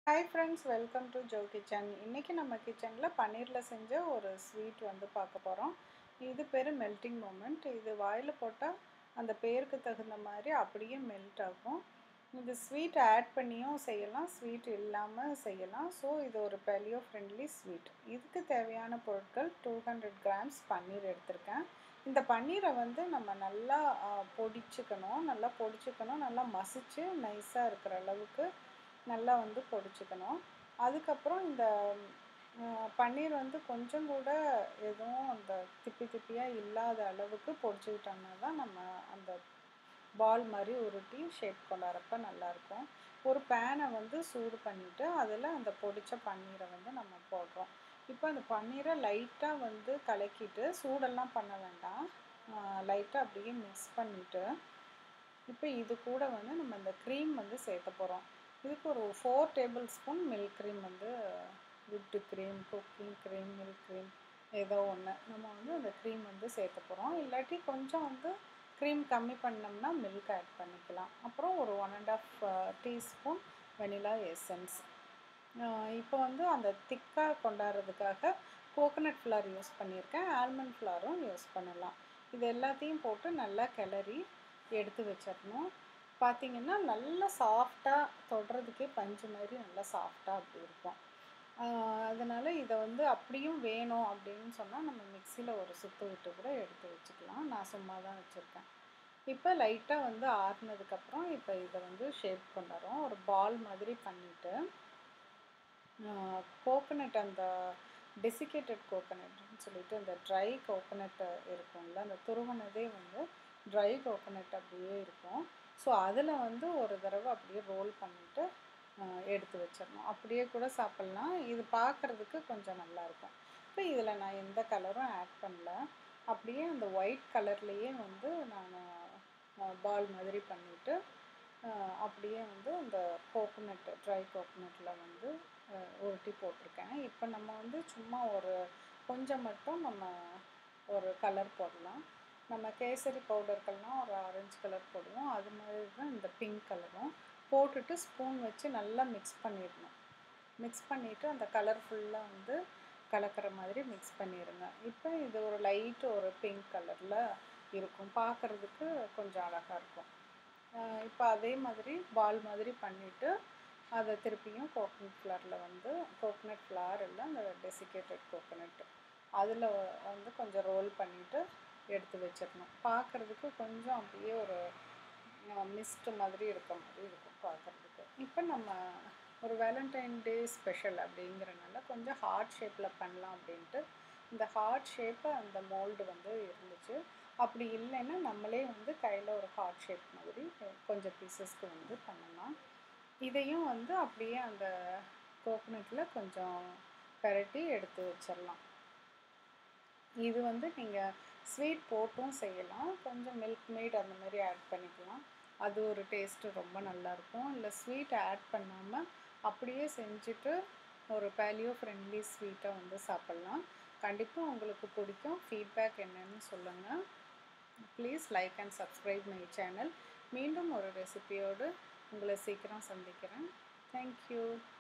hi friends welcome to Jo kitchen இன்றைக்கி நம்ம கிச்சனில் பன்னீரில் செஞ்ச ஒரு ஸ்வீட் வந்து பார்க்க போகிறோம் இது பேர் மெல்ட்டிங் மூமெண்ட் இது வாயில் போட்டால் அந்த பேருக்கு தகுந்த மாதிரி அப்படியே மெல்ட் ஆகும் இது ஸ்வீட் ஆட் பண்ணியும் செய்யலாம் ஸ்வீட் இல்லாமல் செய்யலாம் ஸோ இது ஒரு பெலியோ ஃப்ரெண்ட்லி ஸ்வீட் இதுக்கு தேவையான பொருட்கள் டூ ஹண்ட்ரட் கிராம்ஸ் பன்னீர் எடுத்திருக்கேன் இந்த பன்னீரை வந்து நம்ம நல்லா பொடிச்சுக்கணும் நல்லா பொடிச்சுக்கணும் நல்லா மசிச்சு நைஸாக இருக்கிற அளவுக்கு நல்லா வந்து பொடிச்சுக்கணும் அதுக்கப்புறம் இந்த பன்னீர் வந்து கொஞ்சம் கூட எதுவும் அந்த திப்பி திப்பியாக இல்லாத அளவுக்கு பொடிச்சுக்கிட்டோம்னா தான் நம்ம அந்த பால் மாதிரி உருட்டி ஷேப் கொண்டாடுறப்ப நல்லாயிருக்கும் ஒரு பேனை வந்து சூடு பண்ணிவிட்டு அதில் அந்த பொடிச்ச பன்னீரை வந்து நம்ம போடுறோம் இப்போ அந்த பன்னீரை லைட்டாக வந்து கலக்கிட்டு சூடெல்லாம் பண்ண வேண்டாம் லைட்டாக அப்படியே மிக்ஸ் பண்ணிவிட்டு இப்போ இது கூட வந்து நம்ம இந்த க்ரீம் வந்து சேர்த்த போகிறோம் இதுக்கு ஒரு four tablespoon milk cream வந்து whipped cream cooking cream milk cream ஏதோ ஒன்று நம்ம வந்து அந்த க்ரீம் வந்து சேர்த்த போகிறோம் இல்லாட்டி கொஞ்சம் வந்து க்ரீம் கம்மி பண்ணோம்னா மில்க் ஆட் பண்ணிக்கலாம் அப்புறம் ஒரு one and half teaspoon vanilla essence இப்போ வந்து அந்த திக்காக கொண்டாடுறதுக்காக கோகனட் ஃப்ளார் யூஸ் பண்ணியிருக்கேன் ஆல்மண்ட் ஃப்ளாரும் யூஸ் பண்ணலாம் இது எல்லாத்தையும் போட்டு நல்லா கிளறி எடுத்து வச்சிடணும் பார்த்திங்கன்னா நல்லா சாஃப்டாக தொடுறதுக்கே பஞ்சு மாதிரி நல்லா சாஃப்டாக அப்படி இருக்கும் அதனால் இதை வந்து அப்படியும் வேணும் அப்படின்னு சொன்னால் நம்ம மிக்சியில் ஒரு சுற்று விட்டு கூட எடுத்து வச்சுக்கலாம் நான் சும்மா தான் வச்சுருக்கேன் இப்போ லைட்டாக வந்து ஆறுனதுக்கப்புறம் இப்போ இதை வந்து ஷேப் கொண்டாடுறோம் ஒரு பால் மாதிரி பண்ணிவிட்டு கோகனட் அந்த டெசிகேட்டட் கோகனட்னு சொல்லிட்டு அந்த ட்ரை கோகனட் இருக்கும்ல அந்த துருவனதே வந்து ட்ரை கோகனட் அப்படியே இருக்கும் ஸோ அதில் வந்து ஒரு தடவை அப்படியே ரோல் பண்ணிவிட்டு எடுத்து வச்சிடணும் அப்படியே கூட சாப்பிட்லாம் இது பார்க்குறதுக்கு கொஞ்சம் நல்லாயிருக்கும் இப்போ இதில் நான் எந்த கலரும் ஆட் பண்ணல அப்படியே அந்த ஒயிட் கலர்லேயே வந்து நான் பால் மாதிரி பண்ணிவிட்டு அப்படியே வந்து அந்த கோகோனட் ட்ரை கோகோனட்டில் வந்து உருட்டி போட்டிருக்கேன் இப்போ நம்ம வந்து சும்மா ஒரு கொஞ்சம் மட்டும் நம்ம ஒரு கலர் போடலாம் நம்ம கேசரி பவுடர்கள்லாம் ஒரு ஆரஞ்சு கலர் போடுவோம் அது மாதிரி தான் இந்த பிங்க் கலரும் போட்டுட்டு ஸ்பூன் வச்சு நல்லா மிக்ஸ் பண்ணிடணும் மிக்ஸ் பண்ணிவிட்டு அந்த கலர் ஃபுல்லாக வந்து கலக்கிற மாதிரி மிக்ஸ் பண்ணிடுங்க இப்போ இது ஒரு லைட்டு ஒரு பிங்க் கலரில் இருக்கும் பார்க்குறதுக்கு கொஞ்சம் அழகாக இருக்கும் இப்போ அதே மாதிரி பால் மாதிரி பண்ணிவிட்டு அதை திருப்பியும் கோகனட் ஃப்ளாரில் வந்து கோகனட் ஃப்ளார் இல்லை அந்த டெசிகேட்டட் கோகனட் அதில் வந்து கொஞ்சம் ரோல் பண்ணிவிட்டு எடுத்து வச்சிடணும் பார்க்குறதுக்கு கொஞ்சம் அப்படியே ஒரு மிஸ்ட் மாதிரி இருக்க மாதிரி இருக்கும் பார்க்குறதுக்கு இப்போ நம்ம ஒரு வேலண்டைன் டே ஸ்பெஷல் அப்படிங்கிறனால கொஞ்சம் ஹார்ட் ஷேப்பில் பண்ணலாம் அப்படின்ட்டு இந்த ஹார்ட் ஷேப்பை அந்த மோல்டு வந்து இருந்துச்சு அப்படி இல்லைன்னா நம்மளே வந்து கையில் ஒரு ஹார்ட் ஷேப் மாதிரி கொஞ்சம் பீசஸ்க்கு வந்து பண்ணலாம் இதையும் வந்து அப்படியே அந்த கோகனட்டில் கொஞ்சம் பரட்டி எடுத்து வச்சிடலாம் இது வந்து நீங்கள் ஸ்வீட் போட்டும் செய்யலாம் கொஞ்சம் மில்க் மேட் அந்த மாதிரி ஆட் பண்ணிக்கலாம் அது ஒரு டேஸ்ட்டு ரொம்ப நல்லாயிருக்கும் இல்லை ஸ்வீட் ஆட் பண்ணாமல் அப்படியே செஞ்சுட்டு ஒரு பேலியோ ஃப்ரெண்ட்லி ஸ்வீட்டை வந்து சாப்பிட்லாம் கண்டிப்பாக உங்களுக்கு பிடிக்கும் ஃபீட்பேக் என்னன்னு சொல்லுங்கள் please like and subscribe my channel மீண்டும் ஒரு ரெசிபியோடு உங்களை சீக்கிரம் சந்திக்கிறேன் தேங்க்யூ